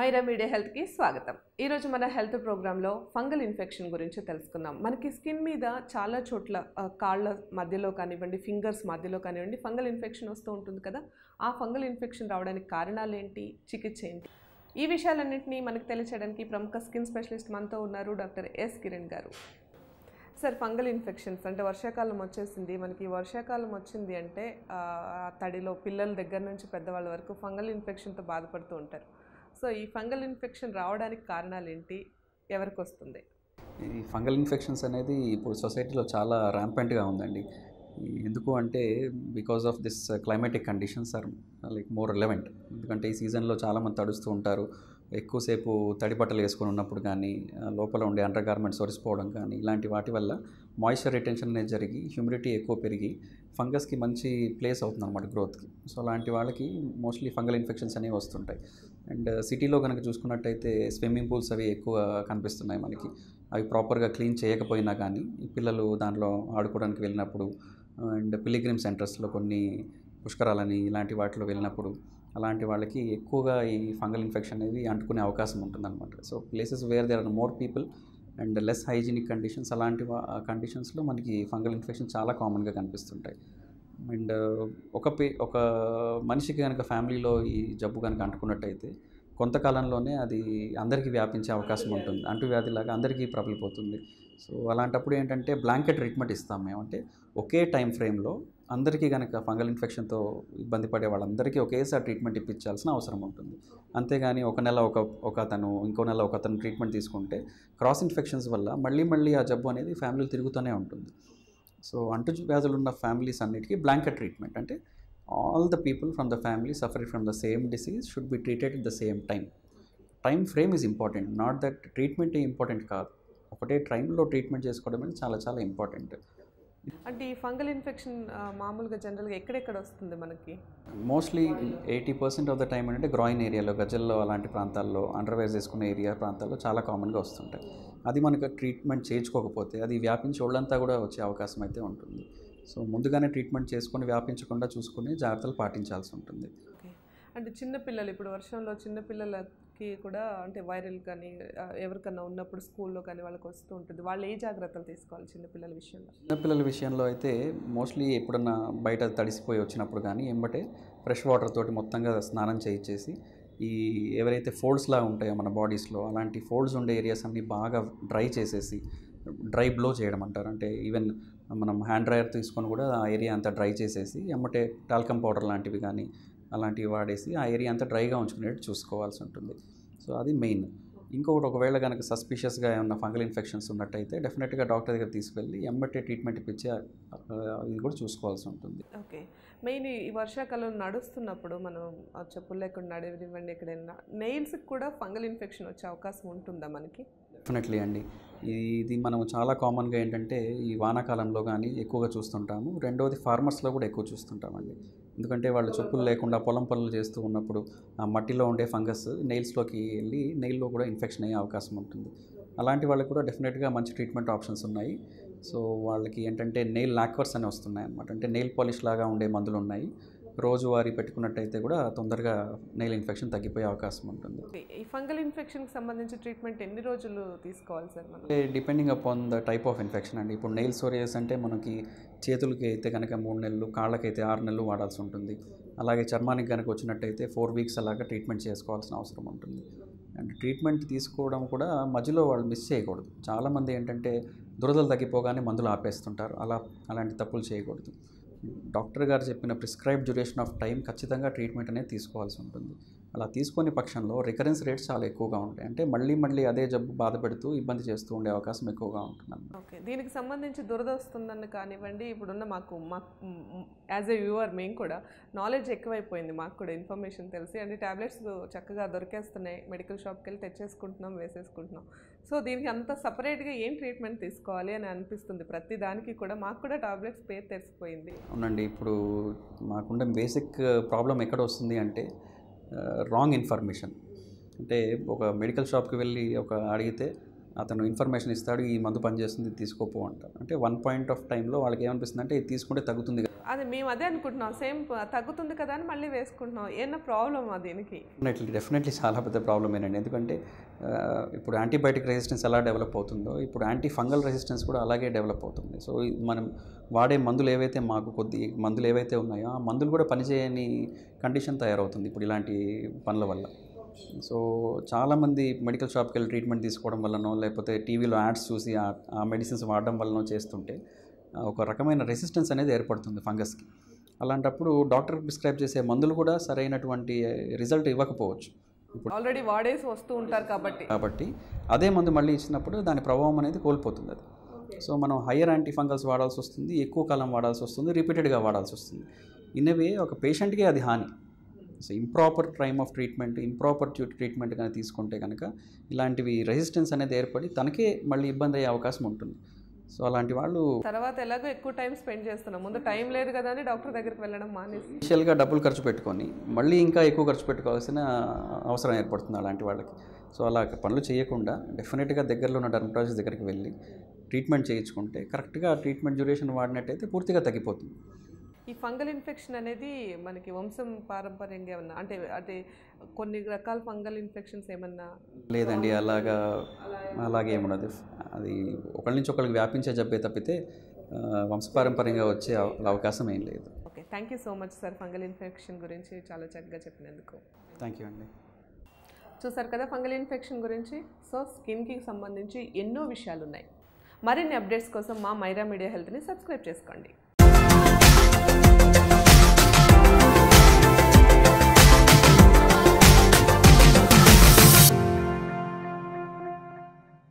ఐరా media హెల్త్కి స్వాగతం ఈరోజు మన హెల్త్ ప్రోగ్రాంలో ఫంగల్ ఇన్ఫెక్షన్ గురించి తెలుసుకుందాం మనకి స్కిన్ మీద చాలా చోట్ల ఆ, కాళ్ళ మధ్యలో కానివ్వండి ఫింగర్స్ మధ్యలో కానివ్వండి ఫంగల్ ఇన్ఫెక్షన్ వస్తూ ఉంటుంది కదా ఆ ఫంగల్ ఇన్ఫెక్షన్ రావడానికి కారణాలు ఏంటి చికిత్స ఏంటి ఈ విషయాలన్నింటినీ మనకు తెలియచేయడానికి ప్రముఖ స్కిన్ స్పెషలిస్ట్ మనతో ఉన్నారు డాక్టర్ ఎస్ కిరణ్ గారు సార్ ఫంగల్ ఇన్ఫెక్షన్స్ అంటే వర్షాకాలం వచ్చేసింది మనకి వర్షాకాలం వచ్చింది అంటే ఆ, ఆ తడిలో పిల్లల దగ్గర నుంచి పెద్దవాళ్ళ వరకు ఫంగల్ ఇన్ఫెక్షన్తో బాధపడుతూ ఉంటారు సో ఈ ఫంగల్ ఇన్ఫెక్షన్ రావడానికి కారణాలు ఏంటి ఎవరికి వస్తుంది ఈ ఫంగల్ ఇన్ఫెక్షన్స్ అనేది ఇప్పుడు సొసైటీలో చాలా ర్యాంపెంట్గా ఉందండి ఈ ఎందుకు అంటే because of this climatic conditions are like more relevant ఎందుకంటే ఈ సీజన్లో చాలామంది తడుస్తూ ఉంటారు ఎక్కువసేపు తడి బట్టలు వేసుకొని ఉన్నప్పుడు కానీ ఆ, లోపల ఉండే అండర్ గార్మెంట్స్ ఒరిసిపోవడం కానీ ఇలాంటి వాటి వల్ల మాయిశ్చర్ రిటెన్షన్ అనేది జరిగి హ్యూమిడిటీ ఎక్కువ పెరిగి ఫంగస్కి మంచి ప్లేస్ అవుతుంది అనమాట గ్రోత్కి సో అలాంటి వాళ్ళకి మోస్ట్లీ ఫంగల్ ఇన్ఫెక్షన్స్ అనేవి వస్తుంటాయి అండ్ సిటీలో కనుక చూసుకున్నట్టయితే స్విమ్మింగ్ పూల్స్ అవి ఎక్కువ కనిపిస్తున్నాయి మనకి అవి ప్రాపర్గా క్లీన్ చేయకపోయినా కానీ ఈ పిల్లలు దాంట్లో ఆడుకోవడానికి వెళ్ళినప్పుడు అండ్ పిలిగ్రిమ్ సెంటర్స్లో కొన్ని పుష్కరాలని ఇలాంటి వాటిలో వెళ్ళినప్పుడు అలాంటి వాళ్ళకి ఎక్కువగా ఈ ఫంగల్ ఇన్ఫెక్షన్ అనేది అంటుకునే అవకాశం ఉంటుందన్నమాట so places where there are more people and less hygienic conditions అలాంటి కండిషన్స్లో మనకి ఫంగల్ ఇన్ఫెక్షన్ చాలా కామన్గా కనిపిస్తుంటాయి అండ్ ఒక పే ఒక మనిషికి కనుక ఫ్యామిలీలో ఈ జబ్బు కనుక అంటుకున్నట్టయితే కొంతకాలంలోనే అది అందరికీ వ్యాపించే అవకాశం ఉంటుంది అంటువ్యాధిలాగా అందరికీ ప్రబలిపోతుంది సో అలాంటప్పుడు ఏంటంటే బ్లాంకెట్ ట్రీట్మెంట్ ఇస్తాం మేము అంటే ఒకే టైం ఫ్రేమ్లో అందరికీ కనుక ఫంగల్ ఇన్ఫెక్షన్తో ఇబ్బంది పడే వాళ్ళందరికీ ఒకేసారి ట్రీట్మెంట్ ఇప్పించాల్సిన అవసరం ఉంటుంది అంతేగాని ఒక నెల ఒక ఒక అతను ఇంకో నెల ఒక అతను ట్రీట్మెంట్ తీసుకుంటే క్రాస్ ఇన్ఫెక్షన్స్ వల్ల మళ్ళీ మళ్ళీ ఆ జబ్బు అనేది ఫ్యామిలీలు తిరుగుతూనే ఉంటుంది సో అంటు వ్యాధులు ఉన్న ఫ్యామిలీస్ అన్నిటికీ బ్లాంకెట్ ట్రీట్మెంట్ అంటే all the people from the family suffering from the same disease should be treated at the same time time frame is important not that treatment important కాదు ఒకటే టైంలో ట్రీట్మెంట్ చేసుకోవడం అనేది చాలా చాలా ఇంపార్టెంట్ అంటే ఈ ఫంగల్ ఇన్ఫెక్షన్ ఆ, మామూలుగా జనరల్గా ఎక్కడెక్కడ వస్తుంది మనకి mostly eighty percent of the time ఏంటంటే గ్రాయిన్ ఏరియాలో గజల్లో అలాంటి ప్రాంతాల్లో అండర్వేర్ చేసుకునే ఏరియా ప్రాంతాల్లో చాలా కామన్గా వస్తుంటాయి అది మనకు ట్రీట్మెంట్ చేయించుకోకపోతే అది వ్యాపించి ఒళ్ళంతా కూడా వచ్చే అవకాశం అయితే ఉంటుంది సో ముందుగానే ట్రీట్మెంట్ చేసుకొని వ్యాపించకుండా చూసుకుని జాగ్రత్తలు పాటించాల్సి ఉంటుంది ఓకే అంటే చిన్న పిల్లలు ఇప్పుడు వర్షంలో చిన్న పిల్లలకి కూడా అంటే వైరల్ కానీ ఆ, ఎవరికన్నా ఉన్నప్పుడు స్కూల్లో కానీ వాళ్ళకి వస్తూ ఉంటుంది వాళ్ళు ఏ జాగ్రత్తలు తీసుకోవాలి చిన్న పిల్లల విషయంలో చిన్నపిల్లల విషయంలో అయితే మోస్ట్లీ ఎప్పుడన్నా బయట తడిసిపోయి వచ్చినప్పుడు కానీ ఎంబటే ఫ్రెష్ వాటర్ తోటి మొత్తంగా స్నానం చేయించేసి ఈ ఎవరైతే ఫోల్డ్స్ లాగా ఉంటాయో మన బాడీస్లో అలాంటి ఫోల్డ్స్ ఉండే ఏరియాస్ అన్ని బాగా డ్రై చేసేసి డ్రై బ్లో చేయడం అంటారు అంటే ఈవెన్ మనం హ్యాండ్ డ్రైయర్ తీసుకొని కూడా ఆ ఏరియా అంతా డ్రై చేసేసి ఎమ్మటే టాల్కమ్ పౌడర్ లాంటివి కానీ అలాంటివి వాడేసి ఆ ఏరియా అంతా డ్రైగా ఉంచుకునేట్టు చూసుకోవాల్సి ఉంటుంది సో అది మెయిన్ ఇంకొకటి ఒకవేళ కనుక సస్పిషియస్గా ఏమన్నా ఫంగల్ ఇన్ఫెక్షన్స్ ఉన్నట్టయితే డెఫినెట్గా డాక్టర్ దగ్గర తీసుకెళ్ళి ఎమ్మటే ట్రీట్మెంట్ ఇప్పించి ఆ- ఆ- ఇది కూడా చూసుకోవాల్సి ఉంటుంది ఓకే మెయిన్ ఈ వర్షాకాలం నడుస్తున్నప్పుడు మనం ఆ చెప్పులు లేకుండా నడవనివ్వండి ఎక్కడైనా నెయిల్స్కి కూడా ఫంగల్ ఇన్ఫెక్షన్ వచ్చే అవకాశం ఉంటుందా మనకి డెఫినెట్లీ అండి ఈ- ఇది మనం చాలా కామన్గా ఏంటంటే ఈ వానాకాలంలో కానీ ఎక్కువగా చూస్తుంటాము రెండవది ఫార్మర్స్లో కూడా ఎక్కువ చూస్తుంటామండి ఎందుకంటే వాళ్ళు చెప్పులు లేకుండా పొలం పనులు చేస్తూ ఉన్నప్పుడు ఆ మట్టిలో ఉండే ఫంగస్ నెయిల్స్లోకి వెళ్ళి నెయిల్లో కూడా ఇన్ఫెక్షన్ అయ్యే అవకాశం ఉంటుంది అలాంటి వాళ్ళకి కూడా డెఫినెట్గా మంచి ట్రీట్మెంట్ ఆప్షన్స్ ఉన్నాయి సో వాళ్ళకి ఏంటంటే నెయిల్ లాక్వర్స్ అని వస్తున్నాయి అనమాట అంటే నెయిల్ పాలిష్ లాగా ఉండే మందులు ఉన్నాయి రోజువారీ పెట్టుకున్నట్టయితే కూడా తొందరగా నెయిల్ ఇన్ఫెక్షన్ తగ్గిపోయే అవకాశం ఉంటుంది ఓకే, ఈ ఫంగల్ ఇన్ఫెక్షన్కి సంబంధించి ట్రీట్మెంట్ ఎన్ని రోజులు తీసుకోవాలి సార్ మనం depending upon the type of infection అండి ఇప్పుడు నెయిల్ సోరియాస్ అంటే మనకి చేతులకి అయితే కనుక మూడు నెలలు కాళ్ళకైతే ఆరు నెలలు వాడాల్సి ఉంటుంది అలాగే చర్మానికి కనుక వచ్చినట్టయితే ఫోర్ వీక్స్ అలాగా ట్రీట్మెంట్ చేసుకోవాల్సిన అవసరం ఉంటుంది అండ్ ట్రీట్మెంట్ తీసుకోవడం కూడా మధ్యలో వాళ్ళు మిస్ చేయకూడదు చాలామంది ఏంటంటే దురదలు తగ్గిపోగానే మందులు ఆపేస్తుంటారు అలా అలాంటి తప్పులు చేయకూడదు డాక్టర్ గారు చెప్పిన ప్రిస్క్రైబ్ డ్యూరేషన్ ఆఫ్ టైం ఖచ్చితంగా ట్రీట్మెంట్ అనేది తీసుకోవాల్సి ఉంటుంది అలా తీసుకునే పక్షంలో రికరెన్స్ రేట్స్ చాలా ఎక్కువగా ఉంటాయి అంటే మళ్ళీ మళ్ళీ అదే జబ్బు బాధ పెడుతూ ఇబ్బంది చేస్తూ ఉండే అవకాశం ఎక్కువగా ఉంటుంది ఓకే దీనికి సంబంధించి దురద వస్తుందని కానివ్వండి ఇప్పుడున్న మాకు మాకు యాజ్ ఎ వ్యూవర్ మేము కూడా నాలెడ్జ్ ఎక్కువైపోయింది మాకు కూడా ఇన్ఫర్మేషన్ తెలిసి అంటే ట్యాబ్లెట్స్ చక్కగా దొరికేస్తున్నాయి మెడికల్ షాప్కి వెళ్ళి తెచ్చేసుకుంటున్నాం వేసేసుకుంటున్నాం సో దీనికి అంత సపరేట్గా ఏం ట్రీట్మెంట్ తీసుకోవాలి అని అనిపిస్తుంది ప్రతి దానికి కూడా మాకు కూడా టాబ్లెట్స్ పేరు తెలిసిపోయింది అవునండి ఇప్పుడు మాకుండే బేసిక్ ప్రాబ్లం ఎక్కడ వస్తుంది అంటే రాంగ్ ఇన్ఫర్మేషన్ అంటే ఒక మెడికల్ షాప్కి వెళ్ళి ఒక అడిగితే అతను ఇన్ఫర్మేషన్ ఇస్తాడు ఈ మందు పనిచేస్తుంది ఇది తీసుకోపో అంటారు అంటే వన్ పాయింట్ ఆఫ్ టైంలో వాళ్ళకి ఏమనిపిస్తుంది అంటే ఇది తీసుకుంటే తగ్గుతుంది కదా అది మేము అదే అనుకుంటున్నాం సేమ్ తగ్గుతుంది కదా అని మళ్ళీ వేసుకుంటున్నాం ఏమన్నా ప్రాబ్లమా దీనికి డెఫినెట్లీ డెఫినెట్లీ చాలా పెద్ద ప్రాబ్లం ఏనండి ఎందుకంటే ఆ, ఇప్పుడు యాంటీబయాటిక్ రెసిస్టెన్స్ ఎలా డెవలప్ అవుతుందో ఇప్పుడు యాంటీ ఫంగల్ రెసిస్టెన్స్ కూడా అలాగే డెవలప్ అవుతుంది సో ఇది మనం వాడే మందులు ఏవైతే మాకు కొద్ది మందులు ఏవైతే ఉన్నాయో ఆ మందులు కూడా పనిచేయని కండిషన్ తయారవుతుంది ఇప్పుడు ఇలాంటి పనుల వల్ల సో చాలామంది మెడికల్ షాప్కి వెళ్ళి ట్రీట్మెంట్ తీసుకోవడం వల్లనో లేకపోతే టీవీలో యాడ్స్ చూసి ఆ- ఆ మెడిసిన్స్ వాడడం వల్లనో చేస్తుంటే ఆ, ఒక రకమైన రెసిస్టెన్స్ అనేది ఏర్పడుతుంది ఫంగస్కి అలాంటప్పుడు డాక్టర్ ప్రిస్క్రైబ్ చేసే మందులు కూడా సరైనటువంటి రిజల్ట్ ఇవ్వకపోవచ్చు ఇప్పుడు ఆల్రెడీ వాడేసి వస్తూ ఉంటారు కాబట్టి కాబట్టి అదే మందు మళ్ళీ ఇచ్చినప్పుడు దాని ప్రభావం అనేది కోల్పోతుంది అది సో మనం హయ్యర్ యాంటీ ఫంగల్స్ వాడాల్సి వస్తుంది ఎక్కువ కాలం వాడాల్సి వస్తుంది రిపీటెడ్గా వాడాల్సి వస్తుంది ఇన్నవే ఒక పేషెంట్కే అది హాని so improper time of treatment improper treatment కనుక తీసుకుంటే కనుక ఇలాంటివి రెసిస్టెన్స్ అనేది ఏర్పడి తనకే మళ్ళీ ఇబ్బంది అయ్యే అవకాశం ఉంటుంది సో అలాంటి వాళ్ళు తర్వాత ఎలాగో ఎక్కువ టైం స్పెండ్ చేస్తున్నాం ముందు టైం లేదు కదా అని డాక్టర్ దగ్గరికి వెళ్ళడం మానేసి ఇనిషియల్గా డబ్బులు ఖర్చు పెట్టుకొని మళ్ళీ ఇంకా ఎక్కువ ఖర్చు పెట్టుకోవాల్సిన అవసరం ఏర్పడుతుంది అలాంటి వాళ్ళకి సో అలా పనులు చేయకుండా డెఫినెట్గా దగ్గరలో ఉన్న డర్మటాలజిస్ట్ దగ్గరికి వెళ్ళి ట్రీట్మెంట్ చేయించుకుంటే కరెక్ట్గా ట్రీట్మెంట్ డ్యూరేషన్ వాడినట్టయితే పూర్తిగా తగ్గిపోతుంది ఈ ఫంగల్ ఇన్ఫెక్షన్ అనేది మనకి వంశం పారంపర్యంగా ఏమన్నా అంటే అంటే కొన్ని రకాల ఫంగల్ ఇన్ఫెక్షన్స్ ఏమన్నా లేదండి అలాగా అలాగే ఏమున్నది అది ఒకళ్ళ నుంచి ఒకరికి వ్యాపించే జబ్బే తప్పితే ఆ, వంశపారంపర్యంగా వచ్చే అవ- అవకాశం ఏం లేదు okay thank you so much sir fungal infection గురించి చాలా చక్కగా చెప్పినందుకు థ్యాంక్ యూ అండి చూసారు కదా ఫంగల్ ఇన్ఫెక్షన్ గురించి సో స్కిన్కి సంబంధించి ఎన్నో విషయాలు ఉన్నాయి మరిన్ని అప్డేట్స్ కోసం మా మైరా మీడియా హెల్త్ని సబ్స్క్రైబ్ చేసుకోండి